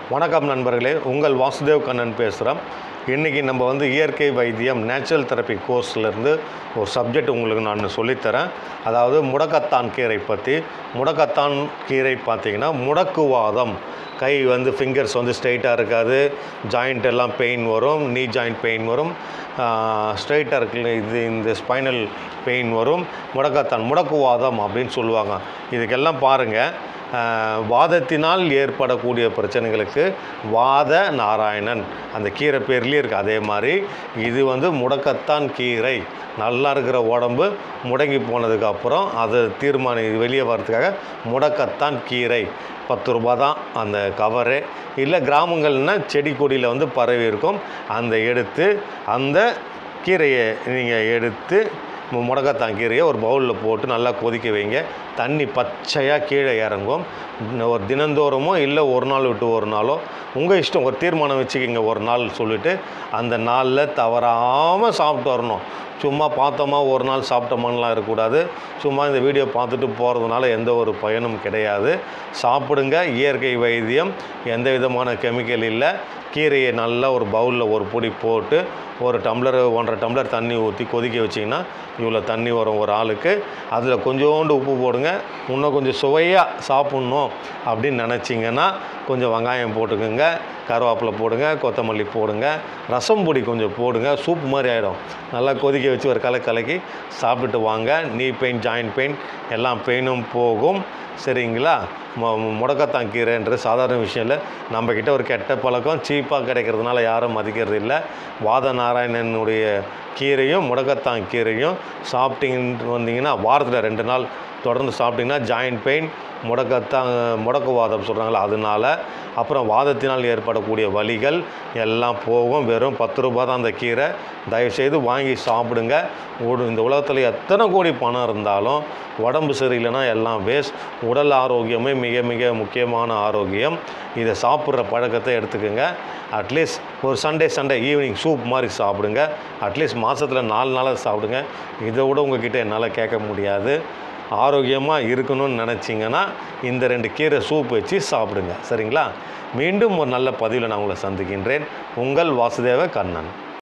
வணக்கம் நண்பர்களே உங்கள் வாசுதேவ் கண்ணன் பேசுகிறோம் இன்றைக்கி நம்ம வந்து இயற்கை வைத்தியம் நேச்சுரல் தெரப்பி கோர்ஸ்லேருந்து ஒரு சப்ஜெக்ட் உங்களுக்கு நான் சொல்லித்தரேன் அதாவது முடக்கத்தான் கீரை பற்றி முடக்கத்தான் கீரை பார்த்திங்கன்னா முடக்குவாதம் கை வந்து ஃபிங்கர்ஸ் வந்து ஸ்ட்ரைட்டாக இருக்காது ஜாயிண்ட் எல்லாம் பெயின் வரும் நீ ஜாயிண்ட் பெயின் வரும் ஸ்ட்ரைட்டாக இருக்குல்ல இது இந்த ஸ்பைனல் பெயின் வரும் முடக்கத்தான் முடக்குவாதம் அப்படின்னு சொல்லுவாங்க இதுக்கெல்லாம் பாருங்கள் ஆஹ் வாதத்தினால் ஏற்படக்கூடிய பிரச்சனைகளுக்கு வாத நாராயணன் அந்த கீரை பேர்லேயே இருக்குது அதே மாதிரி இது வந்து முடக்கத்தான் கீரை நல்லா இருக்கிற உடம்பு முடங்கி போனதுக்கு அப்புறம் அதை தீர்மானி வெளியே வர்றதுக்காக முடக்கத்தான் கீரை பத்து ரூபா தான் அந்த கவரு இல்லை கிராமங்கள்னா செடி கொடியில் வந்து பரவி இருக்கும் அந்த எடுத்து அந்த கீரையை நீங்கள் எடுத்து மு- முடக்கத்தான் கீரையை ஒரு பவுலில் போட்டு நல்லா கொதிக்க வைங்க தண்ணி பச்சையாக கீழே இறங்கும் இன்னும் ஒரு தினந்தோறமோ இல்லை ஒரு நாள் விட்டு ஒரு நாளோ உங்கள் இஷ்டம் ஒரு தீர்மானம் வச்சுக்கிங்க ஒரு நாள் சொல்லிவிட்டு அந்த நாளில் தவறாமல் சாப்பிட்டு வரணும் சும்மா பார்த்தோமா ஒரு நாள் சாப்பிட்டோமான்லாம் இருக்கக்கூடாது சும்மா இந்த வீடியோ பார்த்துட்டு போகிறதுனால எந்த ஒரு பயனும் கிடையாது சாப்பிடுங்க இயற்கை வைத்தியம் எந்த விதமான கெமிக்கல் இல்லை கீரையை நல்லா ஒரு பவுலில் ஒரு பொடி போட்டு ஒரு டம்ளர் ஒன்றரை டம்ளர் தண்ணி ஊற்றி கொதிக்க வச்சிங்கன்னா இவ்வளோ தண்ணி வரும் ஒரு ஆளுக்கு அதில் கொஞ்சோண்டு உப்பு போடுங்க இன்னும் கொஞ்சம் சுவையாக சாப்பிட்ணும் அப்படின்னு நினச்சிங்கன்னா கொஞ்சம் வெங்காயம் போட்டுக்கோங்க கருவேப்பிலை போடுங்க கொத்தமல்லி போடுங்க ரசம் பொடி கொஞ்சம் போடுங்க சூப் மாதிரி ஆகிடும் நல்லா கொதிக்க வச்சு ஒரு கலக்கு கலக்கி சாப்பிட்டுட்டு வாங்க நீ பெயின் ஜாயிண்ட் பெயின் எல்லாம் பெயினும் போகும் சரிங்களா மு- மு- முடக்கத்தான் கீரைன்றது சாதாரண விஷயம் இல்லை நம்மக்கிட்ட ஒரு கெட்ட பழக்கம் சீப்பாக கிடைக்கிறதுனால யாரும் மதிக்கிறது இல்லை வாத நாராயணனுடைய கீரையும் முடக்கத்தான் கீரையும் சாப்பிட்டீங்கன்னு வந்தீங்கன்னா வாரத்தில் ரெண்டு நாள் தொடர்ந்து சாப்பிட்டீங்கன்னா ஜாயிண்ட் பெயின் முடக்கத்தான் முடக்குவாதம் சொல்கிறாங்களா அதனால அப்புறம் வாதத்தினால் ஏற்படக்கூடிய வலிகள் எல்லாம் போகும் வெறும் பத்து ரூபா தான் அந்த கீரை தயவுசெய்து வாங்கி சாப்பிடுங்க ஒரு இந்த உலகத்தில் எத்தனை கோடி பணம் இருந்தாலும் உடம்பு சரியில்லைன்னா எல்லாம் வேஸ்ட் உடல் ஆரோக்கியமே மிக மிக முக்கியமான ஆரோக்கியம் இதை சாப்பிட்ற பழக்கத்தை எடுத்துக்கோங்க அட்லீஸ்ட் ஒரு சண்டே சண்டே ஈவினிங் சூப் மாதிரி சாப்பிடுங்க அட்லீஸ்ட் மாதத்தில் நாலு நாளாக சாப்பிடுங்க இதை விட உங்ககிட்ட என்னால் கேட்க முடியாது ஆரோக்கியமாக இருக்கணும்னு நினச்சிங்கன்னா இந்த ரெண்டு கீரை சூப் வச்சு சாப்பிடுங்க சரிங்களா மீண்டும் ஒரு நல்ல பதிவில் நான் உங்களை சந்திக்கின்றேன் உங்கள் வாசுதேவ கண்ணன்